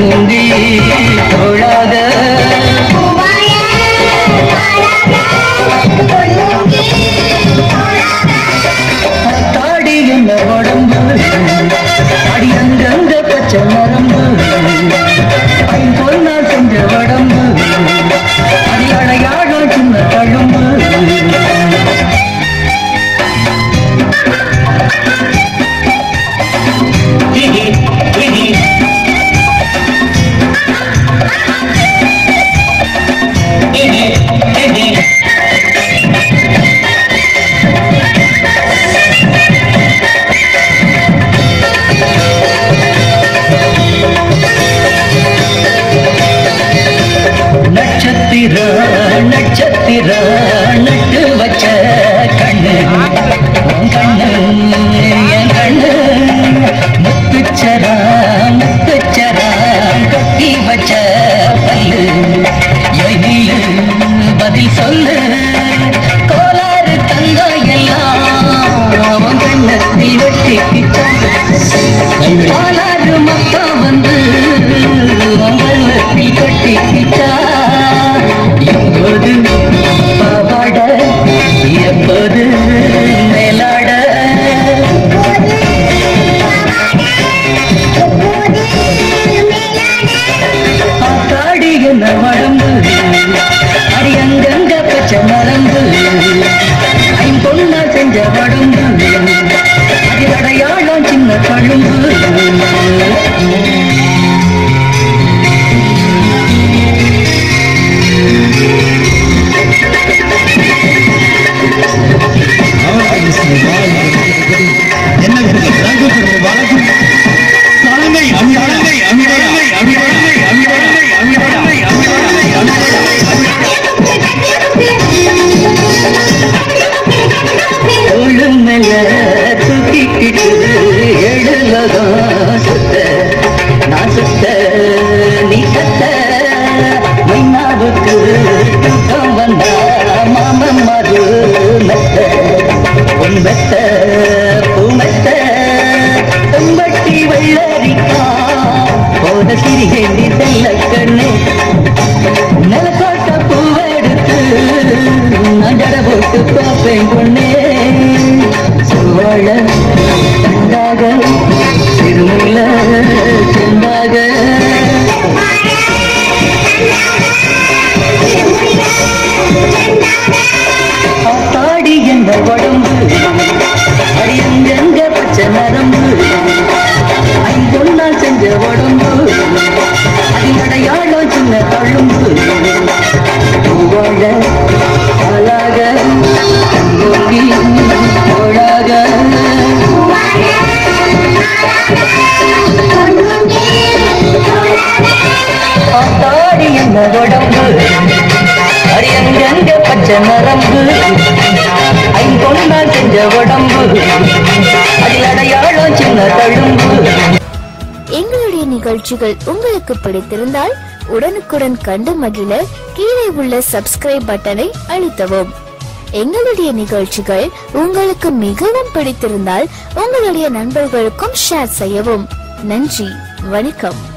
பொன்னுந்தி தோழாக தாடி என்ன உடம்பு அடி அங்கங்க பச்சை நரம்பு ஐம்பொன்னா செஞ்ச உடம்பு அடி அடையாளம் சின்ன தழும்பு நட்சத்திர நட்சத்திர நட்டு வச்ச கண்ணு உன் கண்ணு என் கண்ணு முத்துச்சரா முத்துச்சரா கட்டி வச்ச பல்லு எனிலு பதில் சொல்லு கோளாறு தங்கம் எல்லாம் உன் கண்ணத்தில் வெட்டிக்கிட்டான் கோளாறு மக்கா வந்து மங்களத்தில் கட்டிக்கிட்டா எப்போது பாவாட எப்போது மேலாட ஆத்தாடி என்ன மடம்பு அடி அங்கங்க பச்சை மரம்பு ஐம்பொன்னா செஞ்ச மடம்பு அது அடையாளம் சின்ன கழும்பு என்ன தலைமை அமிழை அமிழை அமிழை அமிழை ஒழுங்கல தூக்கிக்கிட்டு எழுலகம் சுத்த நான் சுத்த நீ சத்த மைனாவுக்கு தூக்கம் வந்தா மாமன் மது மெத்த பொன் மெத்த பூ மெத்த தம்பட்டி வெள்ளரிக்கா போத சிறிகேண்டி செல்ல கண்ணு நிலக்கோட்ட பூவெடுத்து நகர போட்டு பார்ப்பேன் பொண்ணே சுவாழ தண்டாக திருமுல்ல செந்தாக ஆத்தாடி என்ற உடம்பு அடி எங்க பச்சை நரம்பு ஐம்பொன்னா செஞ்ச உடம்பு அதில் அடையாளம் சின்ன தழும்பு பூவாழ அழக கண்கொங்கி தோழாக ஆத்தாடி என்ன உடம்பு அடி அங்கங்க பச்சை நரம்பு ஐம்பொன்னா செஞ்ச உடம்பு அதில் அடையாளம் சின்ன தழும்பு எங்களுடைய நிகழ்ச்சிகள் உங்களுக்கு பிடித்திருந்தால் உடனுக்குடன் கண்டு மகிழ கீழே உள்ள சப்ஸ்கிரைப் பட்டனை அழுத்தவும் எங்களுடைய நிகழ்ச்சிகள் உங்களுக்கு மிகவும் பிடித்திருந்தால் உங்களுடைய நண்பர்களுக்கும் ஷேர் செய்யவும் நன்றி வணக்கம்